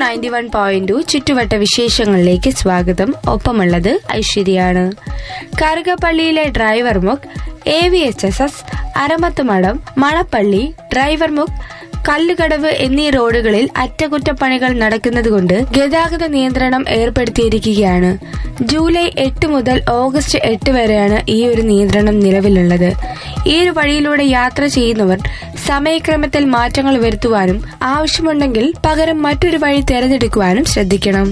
ninety one point two ചുറ്റുവട്ട വിശേഷങ്ങളിലേക്ക് സ്വാഗതം ഒപ്പമുള്ളത് ഐശ്വര്യാണ് കറുകപ്പള്ളിയിലെ ഡ്രൈവർ മുക്ക് A V H S S Aramathumadam Manappally driver മുക്ക് കല്ലുകടവ് എന്നീ റോഡുകളിൽ അറ്റകുറ്റപ്പണികൾ നടക്കുന്നതുകൊണ്ട് ഗതാഗത നിയന്ത്രണം ഏർപ്പെടുത്തിയിരിക്കുകയാണ് ജൂലൈ എട്ട് മുതൽ ഓഗസ്റ്റ് എട്ട് വരെയാണ് ഈ ഒരു നിയന്ത്രണം നിലവിലുള്ളത് ഈ ഒരു വഴിയിലൂടെ യാത്ര ചെയ്യുന്നവർ സമയക്രമത്തിൽ മാറ്റങ്ങൾ വരുത്തുവാനും ആവശ്യമുണ്ടെങ്കിൽ പകരം മറ്റൊരു വഴി തിരഞ്ഞെടുക്കുവാനും ശ്രദ്ധിക്കണം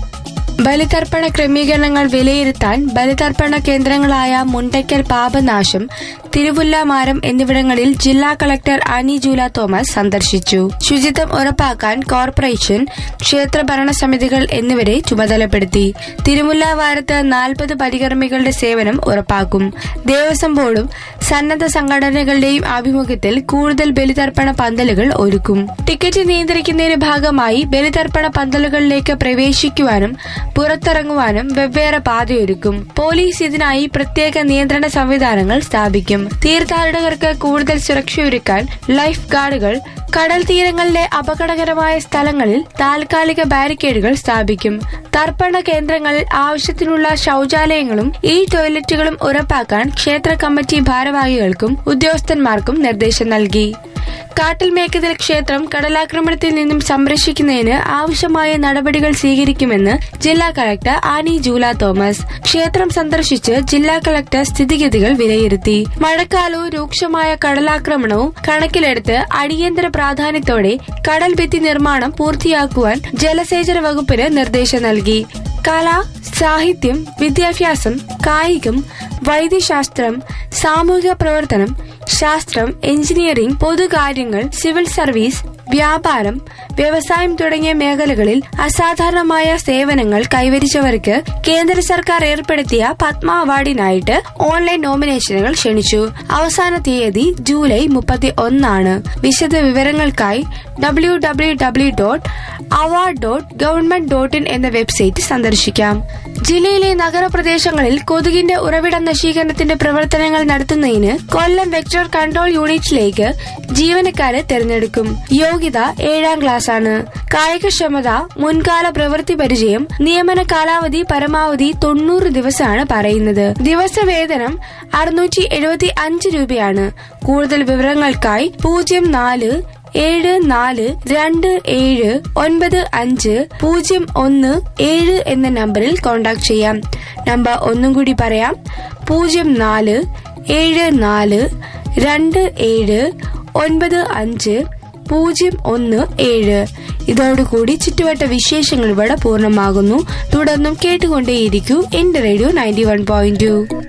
ബലിതർപ്പണ ക്രമീകരണങ്ങൾ വിലയിരുത്താൻ ബലിതർപ്പണ കേന്ദ്രങ്ങളായ മുണ്ടയ്ക്കൽ പാപനാശം തിരുവുല്ലാമാരം എന്നിവിടങ്ങളിൽ ജില്ലാ കളക്ടർ ആനി ജൂല തോമസ് സന്ദർശിച്ചു ശുചിത്വം ഉറപ്പാക്കാൻ കോർപ്പറേഷൻ ക്ഷേത്ര ഭരണസമിതികൾ എന്നിവരെ ചുമതലപ്പെടുത്തി തിരുമുല്ലാവാരത്ത് നാൽപ്പത് പരികർമ്മികളുടെ സേവനം ഉറപ്പാക്കും ദേവസ്വം ബോർഡും സന്നദ്ധ സംഘടനകളുടെയും ആഭിമുഖ്യത്തിൽ കൂടുതൽ ബലിതർപ്പണ പന്തലുകൾ ഒരുക്കും ടിക്കറ്റ് നിയന്ത്രിക്കുന്നതിന്റെ ഭാഗമായി ബലിതർപ്പണ പന്തലുകളിലേക്ക് പ്രവേശിക്കുവാനും പുറത്തിറങ്ങുവാനും വെവ്വേറെ പാതയൊരുക്കും പോലീസ് ഇതിനായി പ്രത്യേക നിയന്ത്രണ സംവിധാനങ്ങൾ സ്ഥാപിക്കും തീർത്ഥാടകർക്ക് കൂടുതൽ സുരക്ഷയൊരുക്കാൻ ലൈഫ് ഗാർഡുകൾ കടൽ തീരങ്ങളിലെ അപകടകരമായ സ്ഥലങ്ങളിൽ താൽക്കാലിക ബാരിക്കേഡുകൾ സ്ഥാപിക്കും തർപ്പണ കേന്ദ്രങ്ങളിൽ ആവശ്യത്തിനുള്ള ശൌചാലയങ്ങളും ഈ ടോയ്ലറ്റുകളും ഉറപ്പാക്കാൻ ക്ഷേത്ര കമ്മിറ്റി ഭാരവാഹികൾക്കും ഉദ്യോഗസ്ഥന്മാർക്കും നിർദ്ദേശം നൽകി കാട്ടിൽ മേക്കതിൽ ക്ഷേത്രം കടലാക്രമണത്തിൽ നിന്നും സംരക്ഷിക്കുന്നതിന് ആവശ്യമായ നടപടികൾ സ്വീകരിക്കുമെന്ന് ജില്ലാ കളക്ടർ ആനി ജൂല തോമസ് ക്ഷേത്രം സന്ദർശിച്ച് ജില്ലാ കളക്ടർ സ്ഥിതിഗതികൾ വിലയിരുത്തി മഴക്കാലവും രൂക്ഷമായ കടലാക്രമണവും കണക്കിലെടുത്ത് അടിയന്തര പ്രാധാന്യത്തോടെ കടൽ ഭിത്തി നിർമ്മാണം പൂർത്തിയാക്കുവാൻ ജലസേചന വകുപ്പിന് നിർദ്ദേശം നൽകി കല സാഹിത്യം വിദ്യാഭ്യാസം കായികം വൈദ്യശാസ്ത്രം സാമൂഹിക പ്രവർത്തനം ശാസ്ത്രം എഞ്ചിനീയറിംഗ് പൊതുകാര്യങ്ങൾ സിവിൽ സർവീസ് വ്യാപാരം വ്യവസായം തുടങ്ങിയ മേഖലകളിൽ അസാധാരണമായ സേവനങ്ങൾ കൈവരിച്ചവർക്ക് കേന്ദ്ര സർക്കാർ ഏർപ്പെടുത്തിയ പത്മ അവാർഡിനായിട്ട് ഓൺലൈൻ നോമിനേഷനുകൾ ക്ഷണിച്ചു അവസാന തീയതി ജൂലൈ മുപ്പത്തി ഒന്നാണ് വിശദ വിവരങ്ങൾക്കായി W W W dot award dot government dot in എന്ന വെബ്സൈറ്റ് സന്ദർശിക്കാം ജില്ലയിലെ നഗരപ്രദേശങ്ങളിൽ കൊതുകിന്റെ ഉറവിടം നശീകരണത്തിന്റെ പ്രവർത്തനങ്ങൾ നടത്തുന്നതിന് കൊല്ലം വെക്ടർ കൺട്രോൾ യൂണിറ്റിലേക്ക് ജീവനക്കാരെ തിരഞ്ഞെടുക്കും യോഗ്യത ഏഴാം ക്ലാസ് ആണ് കായികക്ഷമത മുൻകാല പ്രവൃത്തി പരിചയം നിയമന കാലാവധി പരമാവധി തൊണ്ണൂറ് ദിവസമാണ് പറയുന്നത് ദിവസവേതനം അറുന്നൂറ്റി എഴുപത്തി അഞ്ച് രൂപയാണ് കൂടുതൽ വിവരങ്ങൾക്കായി പൂജ്യം നാല് ഏഴ് നാല് രണ്ട് ഏഴ് ഒൻപത് അഞ്ച് പൂജ്യം ഒന്ന് ഏഴ് എന്ന നമ്പറിൽ കോൺടാക്ട് ചെയ്യാം നമ്പർ ഒന്നും കൂടി പറയാം പൂജ്യം നാല് ഏഴ് നാല് രണ്ട് ഏഴ് ഒൻപത് അഞ്ച് പൂജ്യം ഒന്ന് ഏഴ് ഇതോടുകൂടി ചുറ്റുവട്ട വിശേഷങ്ങൾ ഇവിടെ പൂർണ്ണമാകുന്നു തുടർന്നും കേട്ടുകൊണ്ടേയിരിക്കൂ എന്റെ radio ninety one point to